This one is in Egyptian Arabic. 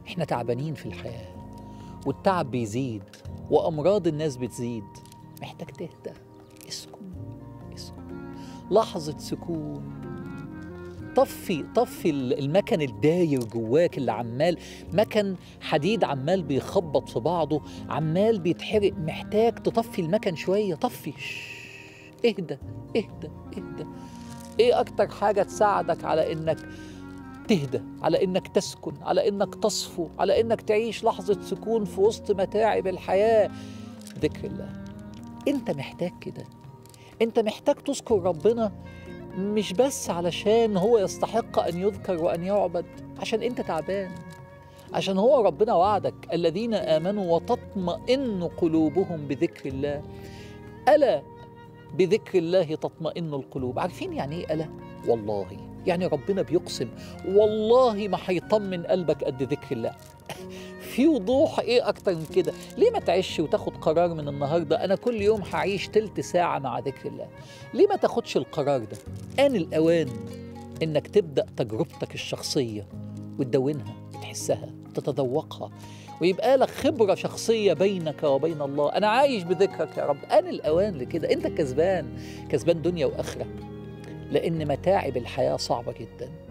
احنا تعبانين في الحياه والتعب بيزيد وامراض الناس بتزيد محتاج تهدى اسكن اسكن لحظه سكون طفي طفي المكن الداير جواك اللي عمال مكن حديد عمال بيخبط في بعضه عمال بيتحرق محتاج تطفي المكن شويه طفي شش. اهدى اهدى اهدى ايه اكتر حاجه تساعدك على انك تهدى على انك تسكن على انك تصفو على انك تعيش لحظه سكون في وسط متاعب الحياه ذكر الله انت محتاج كده انت محتاج تذكر ربنا مش بس علشان هو يستحق ان يذكر وان يعبد عشان انت تعبان عشان هو ربنا وعدك الذين امنوا وتطمئن قلوبهم بذكر الله الا بذكر الله تطمئن القلوب عارفين يعني ايه الا والله يعني ربنا بيقسم والله ما هيطمن قلبك قد ذكر الله في وضوح ايه اكتر من كده ليه ما تعيش وتاخد قرار من النهارده انا كل يوم هعيش تلت ساعه مع ذكر الله ليه ما تاخدش القرار ده ان الاوان انك تبدا تجربتك الشخصيه وتدونها وتحسها تتذوقها ويبقى لك خبرة شخصية بينك وبين الله أنا عايش بذكرك يا رب أنا الأوان لكده أنت كسبان كسبان دنيا وآخرة لأن متاعب الحياة صعبة جدا